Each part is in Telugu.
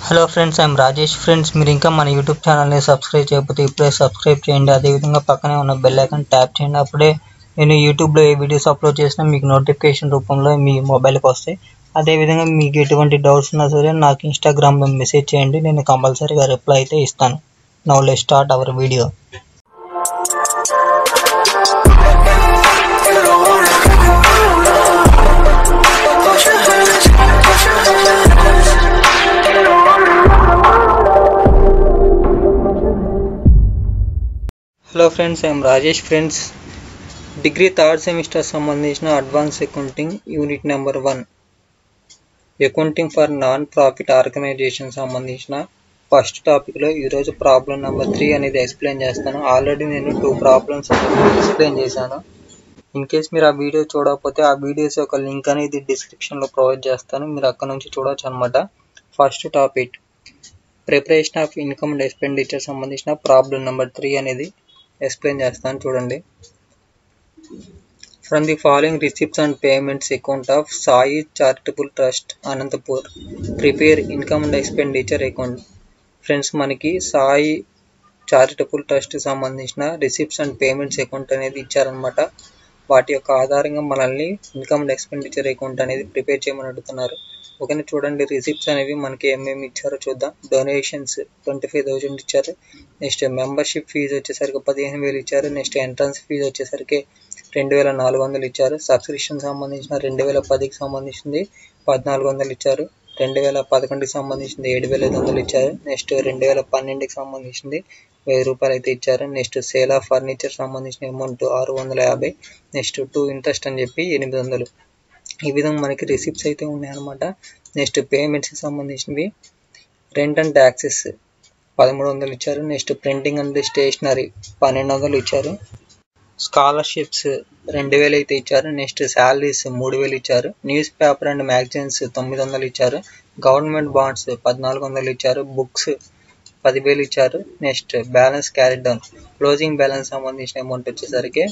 hello friends I'm Rajesh friends మీరు ఇంకా మన యూట్యూబ్ ఛానల్ని సబ్స్క్రైబ్ చేయకపోతే ఇప్పుడే సబ్స్క్రైబ్ చేయండి అదేవిధంగా పక్కనే ఉన్న బెల్ ఐకాన్ ట్యాప్ చేయండి అప్పుడే నేను యూట్యూబ్లో ఏ వీడియోస్ అప్లోడ్ చేసినా మీకు నోటిఫికేషన్ రూపంలో మీ మొబైల్కి వస్తాయి అదేవిధంగా మీకు ఎటువంటి డౌట్స్ ఉన్నా సరే నాకు ఇన్స్టాగ్రామ్లో మెసేజ్ చేయండి నేను కంపల్సరీగా రిప్లై అయితే ఇస్తాను now let start our video hello friends I'm Rajesh friends degree third semester సంబంధించిన advance accounting unit number one accounting for non profit organisation సంబంధించిన ఫస్ట్ టాపిక్లో ఈరోజు ప్రాబ్లం నెంబర్ త్రీ అనేది ఎక్స్ప్లెయిన్ చేస్తాను ఆల్రెడీ నేను టూ ప్రాబ్లమ్స్ ఎక్స్ప్లెయిన్ చేశాను ఇన్ కేస్ మీరు ఆ వీడియో చూడకపోతే ఆ వీడియోస్ యొక్క లింక్ అనేది డిస్క్రిప్షన్లో ప్రొవైడ్ చేస్తాను మీరు అక్కడ నుంచి చూడవచ్చు అనమాట first topic preparation of income and expenditure సంబంధించిన ప్రాబ్లం నెంబర్ త్రీ అనేది ఎక్స్ప్లెయిన్ చేస్తాను చూడండి from the following receipts and payments account of Sai charitable trust Anantapur prepare income and expenditure account friends మనకి సాయి చారిటబుల్ ట్రస్ట్ సంబంధించిన రిసిప్ట్స్ అండ్ పేమెంట్స్ అకౌంట్ అనేది ఇచ్చారనమాట వాటి యొక్క ఆధారంగా మనల్ని ఇన్కమ్ అండ్ ఎక్స్పెండిచర్ అకౌంట్ అనేది ప్రిపేర్ చేయమని అడుగుతున్నారు ఓకేనా చూడండి రిసిప్ట్స్ అనేవి మనకి ఏమేమి ఇచ్చారో చూద్దాం డొనేషన్స్ ట్వంటీ ఫైవ్ థౌజండ్ ఇచ్చారు నెక్స్ట్ మెంబర్షిప్ ఫీజు వచ్చేసరికి పదిహేను వేలు ఇచ్చారు నెక్స్ట్ ఎంట్రన్స్ ఫీజు వచ్చేసరికి రెండు వేల నాలుగు వందలు ఇచ్చారు సబ్స్క్రిప్షన్ సంబంధించిన రెండు వేల పదికి సంబంధించింది పద్నాలుగు వందలు ఇచ్చారు రెండు వేల పదకొండుకి సంబంధించింది ఏడు వేల ఐదు వందలు ఇచ్చారు నెక్స్ట్ రెండు వేల పన్నెండుకి సంబంధించింది వెయ్యి రూపాయలు అయితే ఇచ్చారు నెక్స్ట్ సేల్ ఆఫ్ ఫర్నిచర్ సంబంధించిన అమౌంట్ ఆరు వందల యాభై నెక్స్ట్ టూ ఇంట్రెస్ట్ అని చెప్పి ఎనిమిది వందలు ఈ విధంగా మనకి రిసిప్ట్స్ అయితే ఉన్నాయన్నమాట నెక్స్ట్ పేమెంట్స్కి సంబంధించినవి రెంట్ అండ్ ట్యాక్సెస్ పదమూడు వందలు ఇచ్చారు నెక్స్ట్ ప్రింటింగ్ అండ్ స్టేషనరీ పన్నెండు వందలు ఇచ్చారు స్కాలర్షిప్స్ రెండు వేలు అయితే ఇచ్చారు నెక్స్ట్ శాలరీస్ మూడు వేలు ఇచ్చారు న్యూస్ పేపర్ అండ్ మ్యాగజైన్స్ తొమ్మిది వందలు ఇచ్చారు గవర్నమెంట్ బాండ్స్ పద్నాలుగు వందలు ఇచ్చారు బుక్స్ పదివేలు ఇచ్చారు next balance carry down closing balance సంబంధించిన అమౌంట్ వచ్చేసరికి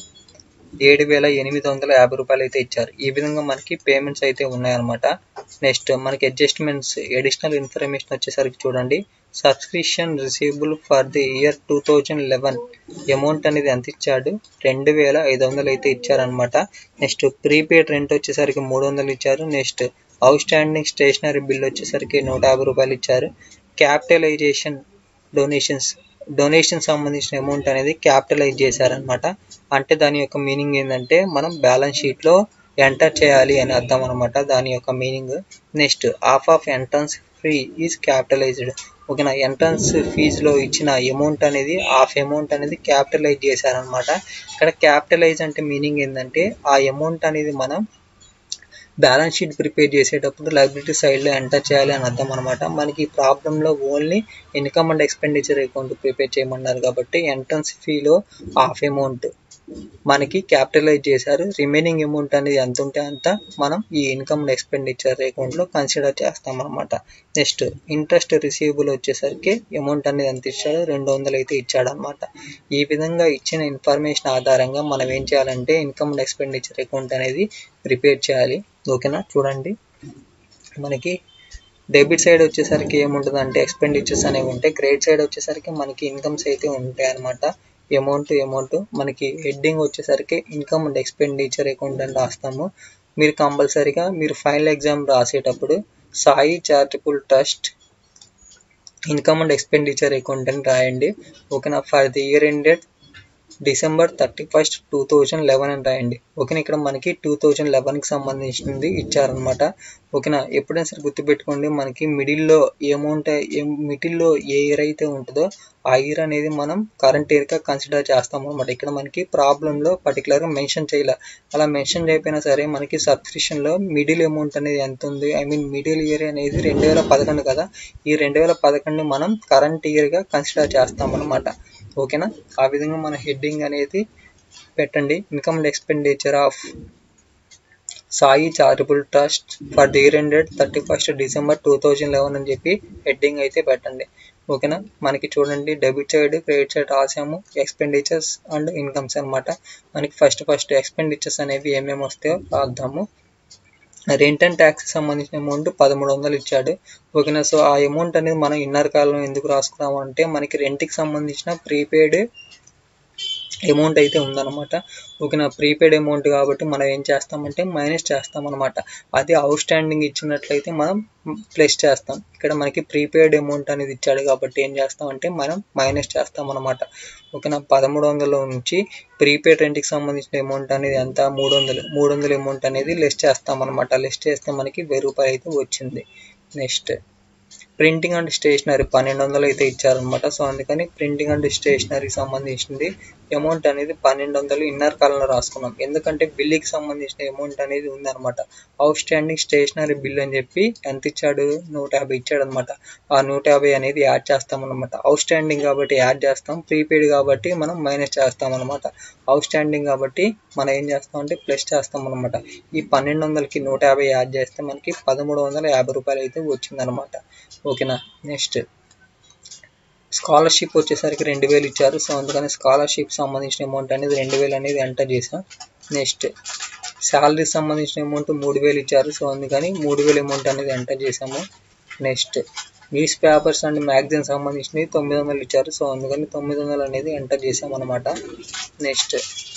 ఏడు వేల ఎనిమిది వందల యాభై రూపాయలు అయితే ఇచ్చారు ఈ విధంగా మనకి పేమెంట్స్ అయితే ఉన్నాయన్నమాట నెక్స్ట్ మనకి అడ్జస్ట్మెంట్స్ అడిషనల్ ఇన్ఫర్మేషన్ వచ్చేసరికి చూడండి subscription receivable for the year two thousand eleven amount అనేది ఎంత ఇచ్చాడు రెండు వేల ఐదు వందలు అయితే ఇచ్చారనమాట నెక్స్ట్ ప్రీపెయిడ్ రెంట్ వచ్చేసరికి మూడు వందలు ఇచ్చారు next outstanding stationery bill వచ్చేసరికి నూట యాభై రూపాయలు ఇచ్చారు క్యాపిటలైజేషన్ డొనేషన్స్ డొనేషన్ సంబంధించిన అమౌంట్ అనేది క్యాపిటలైజ్ చేశారనమాట అంటే దాని యొక్క మీనింగ్ ఏంటంటే మనం బ్యాలెన్స్ షీట్లో ఎంటర్ చేయాలి అని అర్థం అనమాట దాని యొక్క meaning next half of entrance fee is capitalized ఓకేనా ఎంట్రన్స్ ఫీజులో ఇచ్చిన అమౌంట్ అనేది హాఫ్ అమౌంట్ అనేది క్యాపిటలైజ్ చేశారనమాట ఇక్కడ క్యాపిటలైజ్ అంటే మీనింగ్ ఏంటంటే ఆ అమౌంట్ అనేది మనం బ్యాలెన్స్ షీట్ ప్రిపేర్ చేసేటప్పుడు లైబిలిటీ సైడ్లో ఎంటర్ చేయాలి అని అర్థం అనమాట మనకి ఈ ప్రాబ్లంలో only income and expenditure account prepare చేయమన్నారు కాబట్టి ఎంట్రన్స్ ఫీలో హాఫ్ అమౌంట్ మనకి క్యాపిటలైజ్ చేశారు రిమైనింగ్ అమౌంట్ అనేది ఎంత ఉంటే అంత మనం ఈ ఇన్కమ్ అండ్ ఎక్స్పెండిచర్ అకౌంట్లో కన్సిడర్ చేస్తాం అనమాట నెక్స్ట్ ఇంట్రెస్ట్ రిసీవబుల్ వచ్చేసరికి అమౌంట్ అనేది ఎంత ఇచ్చాడో రెండు వందలు అయితే ఇచ్చాడు అనమాట ఈ విధంగా ఇచ్చిన ఇన్ఫర్మేషన్ ఆధారంగా మనం ఏం చేయాలంటే ఇన్కమ్ అండ్ ఎక్స్పెండిచర్ అకౌంట్ అనేది ప్రిపేర్ చేయాలి ఓకేనా చూడండి మనకి డెబిట్ సైడ్ వచ్చేసరికి ఏముంటుంది అంటే ఎక్స్పెండిచర్స్ అనేవి ఉంటాయి క్రెడిట్ సైడ్ వచ్చేసరికి మనకి ఇన్కమ్స్ అయితే ఉంటాయి అనమాట అమౌంట్ అమౌంట్ మనకి హెడ్డింగ్ వచ్చేసరికి ఇన్కమ్ అండ్ ఎక్స్పెండిచర్ అకౌంట్ అని రాస్తాము మీరు కంపల్సరీగా మీరు ఫైనల్ ఎగ్జామ్ రాసేటప్పుడు Sai charitable trust income and expenditure account అని రాయండి ఓకేనా for the year ended December thirty first two thousand eleven అని రాయండి ఓకేనా ఇక్కడ మనకి టూ థౌజండ్ లెవెన్కి సంబంధించింది ఇచ్చారనమాట ఓకేనా ఎప్పుడైనా సరే గుర్తుపెట్టుకోండి మనకి మిడిల్లో ఏ అమౌంట్ మిడిల్లో ఏ ఇయర్ అయితే ఉంటుందో ఆ ఇయర్ అనేది మనం కరెంట్ ఇయర్గా కన్సిడర్ చేస్తాం అనమాట ఇక్కడ మనకి ప్రాబ్లంలో పర్టికులర్గా మెన్షన్ చేయాలి అలా మెన్షన్ చేయకపోయినా సరే మనకి సబ్స్క్రిప్షన్లో మిడిల్ అమౌంట్ అనేది ఎంత ఉంది ఐ మీన్ మిడిల్ ఇయర్ అనేది రెండు వేల పదకొండు కదా ఈ రెండు వేల పదకొండు మనం కరెంట్ ఇయర్గా కన్సిడర్ చేస్తాం అనమాట ఓకేనా ఆ విధంగా మన హెడ్డింగ్ అనేది పెట్టండి income and expenditure of Sai charitable trust for the year ended thirty first December two thousand eleven అని చెప్పి హెడ్డింగ్ అయితే పెట్టండి ఓకేనా మనకి చూడండి డెబిట్ సైడ్ క్రెడిట్ సైడ్ రాసాము ఎక్స్పెండిచర్స్ అండ్ ఇన్కమ్స్ అనమాట మనకి ఫస్ట్ ఫస్ట్ ఎక్స్పెండిచర్స్ అనేవి ఏమేమి వస్తాయో రాద్దాము రెంట్ అండ్ ట్యాక్స్ సంబంధించిన అమౌంట్ పదమూడు వందలు ఇచ్చాడు ఓకేనా సో ఆ అమౌంట్ అనేది మనం ఇన్నర్ కాలం ఎందుకు రాసుకున్నాము అంటే మనకి రెంట్కి సంబంధించిన ప్రీపెయిడ్ అమౌంట్ అయితే ఉందన్నమాట ఓకేనా ప్రీపెయిడ్ అమౌంట్ కాబట్టి మనం ఏం చేస్తామంటే మైనస్ చేస్తాం అనమాట అది అవుట్ స్టాండింగ్ ఇచ్చినట్లయితే మనం ప్లస్ చేస్తాం ఇక్కడ మనకి ప్రీపెయిడ్ అమౌంట్ అనేది ఇచ్చాడు కాబట్టి ఏం చేస్తామంటే మనం మైనస్ చేస్తాం అనమాట ఓకేనా పదమూడు వందల నుంచి ప్రీపెయిడ్ రెంట్కి సంబంధించిన అమౌంట్ అనేది ఎంత మూడు వందలు మూడు వందల అమౌంట్ అనేది లెస్ చేస్తాం అనమాట లెస్ చేస్తే మనకి వెయ్యి రూపాయలు అయితే వచ్చింది నెక్స్ట్ ప్రింటింగ్ అండ్ స్టేషనరీ పన్నెండు వందలు అయితే ఇచ్చారనమాట సో అందుకని ప్రింటింగ్ అండ్ స్టేషనరీకి సంబంధించింది అమౌంట్ అనేది పన్నెండు వందలు ఇన్నర్ కాలంలో రాసుకున్నాం ఎందుకంటే బిల్లుకి సంబంధించిన అమౌంట్ అనేది ఉందన్నమాట అవుట్ స్టాండింగ్ స్టేషనరీ బిల్ అని చెప్పి ఎంత ఇచ్చాడు నూట యాభై ఇచ్చాడు అనమాట ఆ నూట యాభై అనేది యాడ్ చేస్తాం అనమాట అవుట్ స్టాండింగ్ కాబట్టి యాడ్ చేస్తాం ప్రీపెయిడ్ కాబట్టి మనం మైనస్ చేస్తాం అనమాట అవుట్ స్టాండింగ్ కాబట్టి మనం ఏం చేస్తాం అంటే ప్లస్ చేస్తాం అనమాట ఈ పన్నెండు వందలకి నూట యాభై యాడ్ చేస్తే మనకి పదమూడు వందల యాభై రూపాయలు అయితే వచ్చిందనమాట ఓకేనా నెక్స్ట్ స్కాలర్షిప్ వచ్చేసరికి రెండు వేలు ఇచ్చారు సో అందుకని స్కాలర్షిప్ సంబంధించిన అమౌంట్ అనేది రెండు వేలు అనేది ఎంటర్ చేసాం నెక్స్ట్ శాలరీ సంబంధించిన అమౌంట్ మూడు వేలు ఇచ్చారు సో అందుకని మూడు వేలు అమౌంట్ అనేది ఎంటర్ చేసాము next newspapers and magazine సంబంధించినవి తొమ్మిది వందలు ఇచ్చారు సో అందుకని తొమ్మిది వందలు అనేది ఎంటర్ చేసాం అనమాట నెక్స్ట్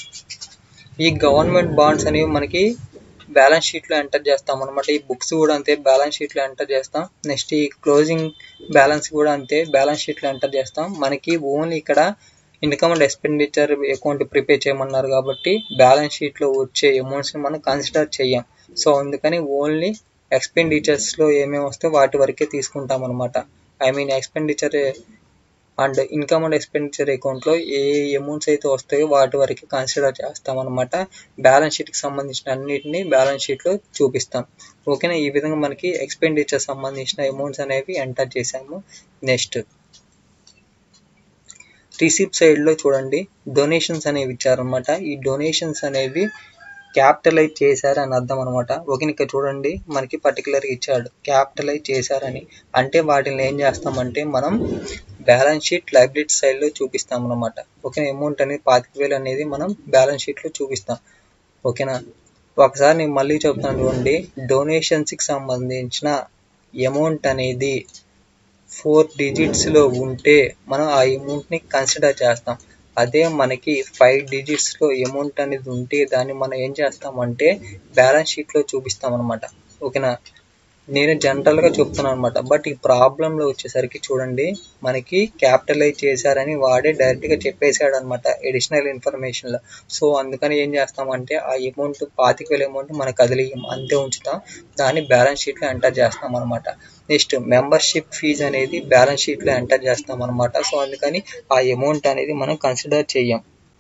ఈ గవర్నమెంట్ బాండ్స్ అనేవి మనకి బ్యాలెన్స్ షీట్లో ఎంటర్ చేస్తాం అనమాట ఈ బుక్స్ కూడా అంతే బ్యాలెన్స్ షీట్లో ఎంటర్ చేస్తాం నెక్స్ట్ ఈ క్లోజింగ్ బ్యాలెన్స్ కూడా అంతే బ్యాలెన్స్ షీట్లో ఎంటర్ చేస్తాం మనకి ఓన్లీ ఇక్కడ income and expenditure account prepare చేయమన్నారు కాబట్టి బ్యాలెన్స్ షీట్లో వచ్చే అమౌంట్స్ని మనం కన్సిడర్ చేయం సో అందుకని ఓన్లీ ఎక్స్పెండిచర్స్లో ఏమేమి వస్తే వాటి వరకే తీసుకుంటాం అనమాట I mean expenditure and income and expenditure అకౌంట్లో ఏ అమౌంట్స్ అయితే వస్తాయో వాటి వరకు కన్సిడర్ చేస్తాం అనమాట బ్యాలెన్స్ షీట్కి సంబంధించిన అన్నిటిని బ్యాలెన్స్ షీట్లో చూపిస్తాం ఓకేనా ఈ విధంగా మనకి ఎక్స్పెండిచర్ సంబంధించిన అమౌంట్స్ అనేవి ఎంటర్ చేసాము నెక్స్ట్ రిసిప్ట్ సైడ్లో చూడండి డొనేషన్స్ అనేవి ఇచ్చారనమాట ఈ డొనేషన్స్ అనేవి క్యాపిటలైజ్ చేశారు అని అర్థం అనమాట ఓకే ఇక్కడ చూడండి మనకి పర్టికులర్గా ఇచ్చాడు క్యాపిటలైజ్ చేశారని అంటే వాటిని ఏం చేస్తామంటే మనం బ్యాలెన్స్ షీట్ లైబిలిటీ సైడ్లో చూపిస్తాం అనమాట ఓకేనా అమౌంట్ అనేది పాతిక వేలు అనేది మనం బ్యాలెన్స్ షీట్లో చూపిస్తాం ఓకేనా ఒకసారి నేను మళ్ళీ చెప్తాను చూడండి డొనేషన్స్కి సంబంధించిన అమౌంట్ అనేది ఫోర్ డిజిట్స్లో ఉంటే మనం ఆ అమౌంట్ని కన్సిడర్ చేస్తాం అదే మనకి ఫైవ్ డిజిట్స్లో అమౌంట్ అనేది ఉంటే దాన్ని మనం ఏం చేస్తామంటే బ్యాలెన్స్ షీట్లో చూపిస్తాం అనమాట ఓకేనా నేను జనరల్గా చెప్తున్నాను అనమాట బట్ ఈ ప్రాబ్లంలో వచ్చేసరికి చూడండి మనకి క్యాపిటలైజ్ చేశారని వాడే డైరెక్ట్గా చెప్పేశాడు అనమాట ఎడిషనల్ ఇన్ఫర్మేషన్లో సో అందుకని ఏం చేస్తామంటే ఆ అమౌంట్ పాతిక వేల అమౌంట్ మనకు కదిలియం అంతే ఉంచుతాం దాన్ని బ్యాలెన్స్ షీట్లో ఎంటర్ చేస్తాం అనమాట నెక్స్ట్ మెంబర్షిప్ ఫీజు అనేది బ్యాలెన్స్ షీట్లో ఎంటర్ చేస్తాం అనమాట సో అందుకని ఆ అమౌంట్ అనేది మనం కన్సిడర్ చేయం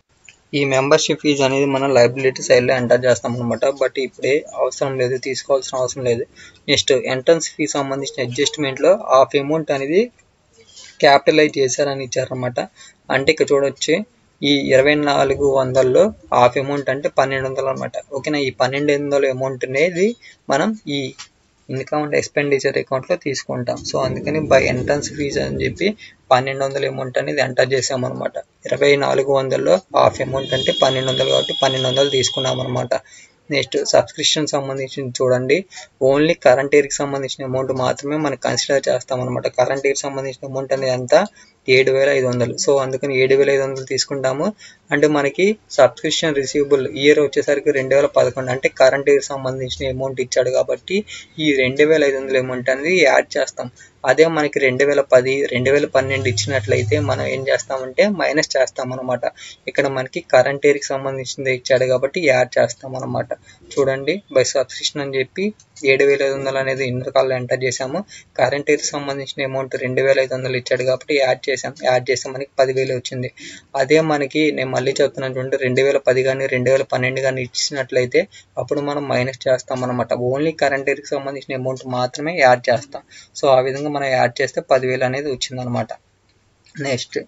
ఈ మెంబర్షిప్ ఫీజు అనేది మనం లైబిలిటీ సైడ్లో ఎంటర్ చేస్తాం అనమాట బట్ ఇప్పుడే అవసరం లేదు తీసుకోవాల్సిన అవసరం లేదు నెక్స్ట్ ఎంట్రన్స్ ఫీ సంబంధించిన అడ్జస్ట్మెంట్లో హాఫ్ అమౌంట్ అనేది క్యాపిటలైజ్ చేశారని ఇచ్చారనమాట అంటే ఇక్కడ చూడొచ్చు ఈ ఇరవై నాలుగు వందల్లో హాఫ్ అమౌంట్ అంటే పన్నెండు వందలు అనమాట ఓకేనా ఈ పన్నెండు వందల అమౌంట్ అనేది మనం ఈ ఇన్కమ్ అండ్ ఎక్స్పెండిచర్ అకౌంట్లో తీసుకుంటాం సో అందుకని బై ఎంట్రన్స్ ఫీజు అని చెప్పి పన్నెండు వందల అమౌంట్ అనేది ఎంటర్ చేసామన్నమాట ఇరవై నాలుగు వందల్లో హాఫ్ అమౌంట్ అంటే పన్నెండు వందలు కాబట్టి పన్నెండు వందలు తీసుకున్నాం అనమాట నెక్స్ట్ సబ్స్క్రిప్షన్ సంబంధించి చూడండి ఓన్లీ కరెంట్ ఇయర్కి సంబంధించిన అమౌంట్ మాత్రమే మనం కన్సిడర్ చేస్తాం అనమాట కరెంట్ ఇయర్కి సంబంధించిన అమౌంట్ అనేది అంతా ఏడు వేల ఐదు వందలు సో అందుకని ఏడు వేల ఐదు వందలు తీసుకుంటాము అంటే మనకి సబ్స్క్రిప్షన్ రిసీవబుల్ ఇయర్ వచ్చేసరికి రెండు వేల పదకొండు అంటే కరెంట్ ఇయర్ సంబంధించిన అమౌంట్ ఇచ్చాడు కాబట్టి ఈ రెండు వేల ఐదు వందల అమౌంట్ అనేది యాడ్ చేస్తాం అదే మనకి రెండు వేల పది రెండు వేల పన్నెండు ఇచ్చినట్లయితే మనం ఏం చేస్తామంటే మైనస్ చేస్తాం అనమాట ఇక్కడ మనకి కరెంట్ ఇయర్కి సంబంధించింది ఇచ్చాడు కాబట్టి యాడ్ చేస్తాం అనమాట చూడండి బై సబ్స్క్రిప్షన్ అని చెప్పి ఏడు వేల ఐదు వందలు అనేది ఇన్నర్ కాల్లో ఎంటర్ చేసాము కరెంట్ ఇయర్కి సంబంధించిన అమౌంట్ రెండు వేల ఐదు వందలు ఇచ్చాడు కాబట్టి యాడ్ చేసాం యాడ్ చేస్తే మనకి పదివేలు వచ్చింది అదే మనకి నేను మళ్ళీ చెప్తున్నాను చూడండి రెండు వేల పది కానీ రెండు వేల పన్నెండు కానీ ఇచ్చినట్లయితే అప్పుడు మనం మైనస్ చేస్తాం అనమాట ఓన్లీ కరెంట్ ఇయర్కి సంబంధించిన అమౌంట్ మాత్రమే యాడ్ చేస్తాం సో ఆ విధంగా మనం యాడ్ చేస్తే పదివేలు అనేది వచ్చిందనమాట నెక్స్ట్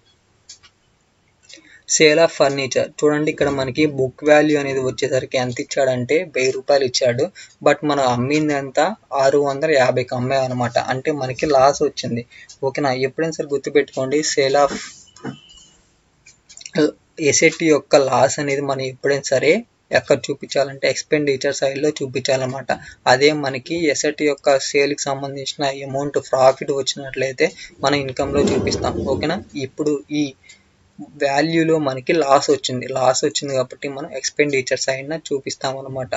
సేల్ ఆఫ్ ఫర్నిచర్ చూడండి ఇక్కడ మనకి బుక్ వాల్యూ అనేది వచ్చేసరికి ఎంత ఇచ్చాడంటే వెయ్యి రూపాయలు ఇచ్చాడు బట్ మనం అమ్మింది ఎంత ఆరు వందల యాభైకి అమ్మాయి అనమాట అంటే మనకి లాస్ వచ్చింది ఓకేనా ఎప్పుడైనా సరే గుర్తుపెట్టుకోండి సేల్ ఆఫ్ ఎసెట్ యొక్క లాస్ అనేది మనం ఎప్పుడైనా సరే ఎక్కడ చూపించాలంటే ఎక్స్పెండిచర్ సైడ్లో చూపించాలన్నమాట అదే మనకి ఎసెట్ యొక్క సేల్కి సంబంధించిన అమౌంట్ ప్రాఫిట్ వచ్చినట్లయితే మన ఇన్కంలో చూపిస్తాం ఓకేనా ఇప్పుడు ఈ వాల్యూలో మనకి లాస్ వచ్చింది లాస్ వచ్చింది కాబట్టి మనం ఎక్స్పెండిచర్ సైడ్న చూపిస్తాం అనమాట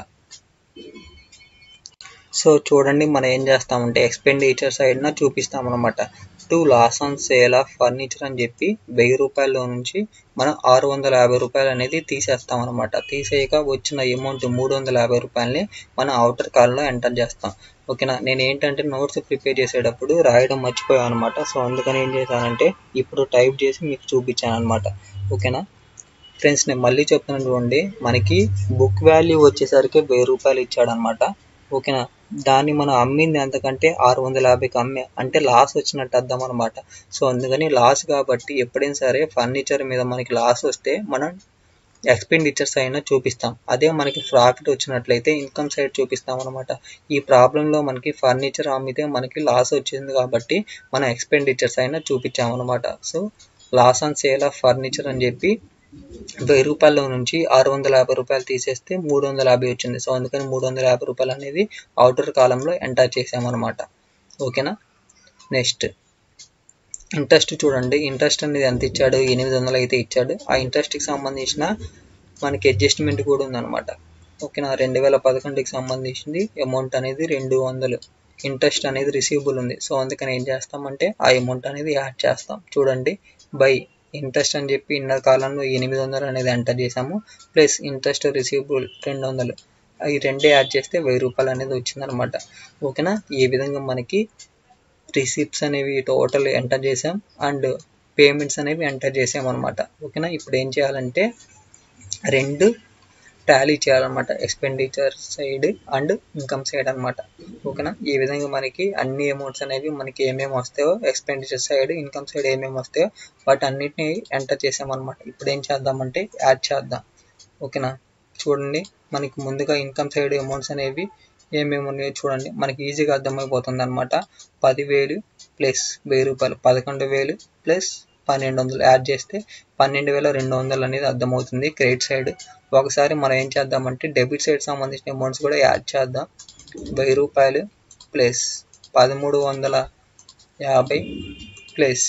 సో చూడండి మనం ఏం చేస్తామంటే ఎక్స్పెండిచర్ సైడ్న చూపిస్తాం అనమాట to loss on sale of furniture అని చెప్పి వెయ్యి రూపాయల్లో నుంచి మనం ఆరు వందల యాభై రూపాయలు అనేది తీసేస్తాం అనమాట తీసేయక వచ్చిన అమౌంట్ మూడు వందల యాభై రూపాయలని మనం అవుటర్ కాల్లో ఎంటర్ చేస్తాం ఓకేనా నేను ఏంటంటే నోట్స్ ప్రిపేర్ చేసేటప్పుడు రాయడం మర్చిపోయాను అనమాట సో అందుకని ఏం చేశానంటే ఇప్పుడు టైప్ చేసి మీకు చూపించాను అనమాట ఓకేనా ఫ్రెండ్స్ నేను మళ్ళీ చెప్తున్నాను చూడండి మనకి బుక్ వాల్యూ వచ్చేసరికి వెయ్యి రూపాయలు ఇచ్చాడనమాట ఓకేనా దాన్ని మనం అమ్మింది ఎంతకంటే ఆరు వందల యాభైకి అమ్మే అంటే లాస్ వచ్చినట్టు అర్థం అనమాట సో అందుకని లాస్ కాబట్టి ఎప్పుడైనా సరే ఫర్నిచర్ మీద మనకి లాస్ వస్తే మనం ఎక్స్పెండిచర్స్ అయినా చూపిస్తాం అదే మనకి ప్రాఫిట్ వచ్చినట్లయితే ఇన్కమ్ సైడ్ చూపిస్తాం అనమాట ఈ ప్రాబ్లంలో మనకి ఫర్నిచర్ అమ్మితే మనకి లాస్ వచ్చింది కాబట్టి మనం ఎక్స్పెండిచర్స్ అయినా చూపించామన్నమాట so loss on sale of furniture అని చెప్పి వెయ్యి రూపాయల నుంచి ఆరు వందల యాభై రూపాయలు తీసేస్తే మూడు వందల యాభై వచ్చింది సో అందుకని మూడు వందల యాభై రూపాయలు అనేది అవుటర్ కాలంలో ఎంటర్ చేసామన్నమాట ఓకేనా నెక్స్ట్ ఇంట్రెస్ట్ చూడండి ఇంట్రెస్ట్ అనేది ఎంత ఇచ్చాడు ఎనిమిది వందలు అయితే ఇచ్చాడు ఆ ఇంట్రెస్ట్కి సంబంధించిన మనకి అడ్జస్ట్మెంట్ కూడా ఉందన్నమాట ఓకేనా రెండు వేల పదకొండుకి సంబంధించింది అమౌంట్ అనేది రెండు వందలు ఇంట్రెస్ట్ అనేది రిసీవబుల్ ఉంది సో అందుకని ఏం చేస్తామంటే ఆ అమౌంట్ అనేది యాడ్ చేస్తాం చూడండి బై ఇంట్రెస్ట్ అని చెప్పి ఇన్నర్ కాలంలో ఎనిమిది వందలు అనేది ఎంటర్ చేసాము ప్లస్ ఇంట్రెస్ట్ రిసీవబుల్ రెండు వందలు ఈ రెండే యాడ్ చేస్తే వెయ్యి రూపాయలు అనేది వచ్చిందనమాట ఓకేనా ఈ విధంగా మనకి రిసిప్ట్స్ అనేవి టోటల్ ఎంటర్ చేసాం అండ్ పేమెంట్స్ అనేవి ఎంటర్ చేసాం అనమాట ఓకేనా ఇప్పుడు ఏం చేయాలంటే రెండు టాలీ చేయాలన్నమాట expenditure side and income side అనమాట ఓకేనా ఈ విధంగా మనకి అన్ని అమౌంట్స్ అనేవి మనకి ఏమేమి వస్తాయో ఎక్స్పెండిచర్ సైడ్ ఇన్కమ్ సైడ్ ఏమేమి వస్తాయో వాటి అన్నిటిని ఎంటర్ చేసామన్నమాట ఇప్పుడు ఏం చేద్దామంటే యాడ్ చేద్దాం ఓకేనా చూడండి మనకి ముందుగా ఇన్కమ్ సైడ్ అమౌంట్స్ అనేవి ఏమేమి ఉన్నాయో చూడండి మనకి ఈజీగా అర్థమైపోతుంది అనమాట పదివేలు ప్లస్ వెయ్యి రూపాయలు పదకొండు వేలు ప్లస్ పన్నెండు వందలు యాడ్ చేస్తే పన్నెండు వేల రెండు వందలు అనేది అర్థమవుతుంది క్రెడిట్ సైడ్ ఒకసారి మనం ఏం చేద్దామంటే డెబిట్ సైడ్ సంబంధించిన అమౌంట్స్ కూడా యాడ్ చేద్దాం వెయ్యి రూపాయలు ప్లస్ పదమూడు వందల యాభై ప్లస్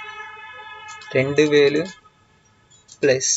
రెండు వేలు ప్లస్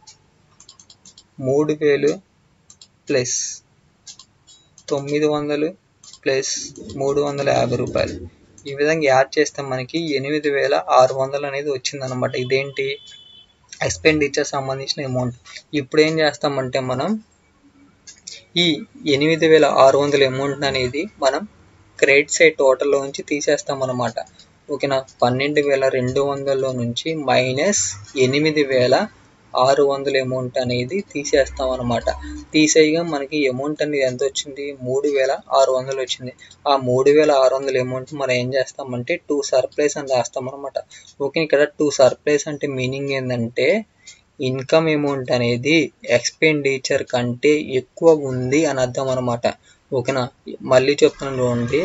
మూడు వేలు ప్లస్ తొమ్మిది వందలు ప్లస్ మూడు వందల యాభై రూపాయలు ఈ విధంగా యాడ్ చేస్తే మనకి ఎనిమిది వేల ఆరు వందలు అనేది వచ్చిందనమాట ఇదేంటి ఎక్స్పెండిచర్ సంబంధించిన అమౌంట్ ఇప్పుడు ఏం చేస్తామంటే మనం ఈ ఎనిమిది వేల ఆరు వందల అమౌంట్ అనేది మనం క్రెడిట్ సైడ్ టోటల్లో నుంచి తీసేస్తాం అనమాట ఓకేనా పన్నెండు వేల రెండు వందల్లో నుంచి మైనస్ ఎనిమిది వేల ఆరు వందల అమౌంట్ అనేది తీసేస్తాం అనమాట తీసేయగా మనకి అమౌంట్ అనేది ఎంత వచ్చింది మూడు వేల ఆరు వందలు వచ్చింది ఆ మూడు వేల ఆరు వందల అమౌంట్ మనం ఏం చేస్తామంటే టూ సర్ప్రైస్ అని రాస్తాం అనమాట ఓకే ఇక్కడ టూ సర్ప్రైస్ అంటే మీనింగ్ ఏంటంటే ఇన్కమ్ అమౌంట్ అనేది ఎక్స్పెండిచర్ కంటే ఎక్కువ ఉంది అని అర్థం అనమాట ఓకేనా మళ్ళీ చెప్తున్నాను చూడండి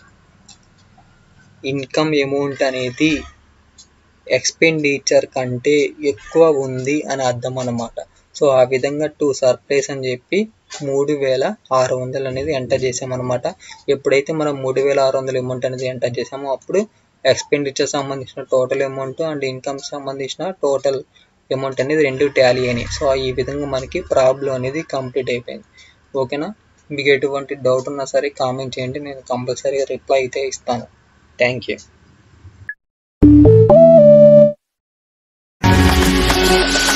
ఇన్కమ్ అమౌంట్ అనేది ఎక్స్పెండిచర్ కంటే ఎక్కువ ఉంది అని అర్థం అనమాట సో ఆ విధంగా టూ సర్ప్రైస్ అని చెప్పి మూడు వేల ఆరు వందలు అనేది ఎంటర్ చేసామన్నమాట ఎప్పుడైతే మనం మూడు వేల ఆరు వందల అమౌంట్ అనేది ఎంటర్ చేసామో అప్పుడు ఎక్స్పెండిచర్ సంబంధించిన టోటల్ అమౌంట్ అండ్ ఇన్కమ్ సంబంధించిన టోటల్ అమౌంట్ అనేది రెండు టాలీ అయినాయి సో ఈ విధంగా మనకి ప్రాబ్లం అనేది కంప్లీట్ అయిపోయింది ఓకేనా మీకు ఎటువంటి డౌట్ ఉన్నా సరే కామెంట్ చేయండి నేను కంపల్సరీగా రిప్లై అయితే ఇస్తాను థ్యాంక్ యూ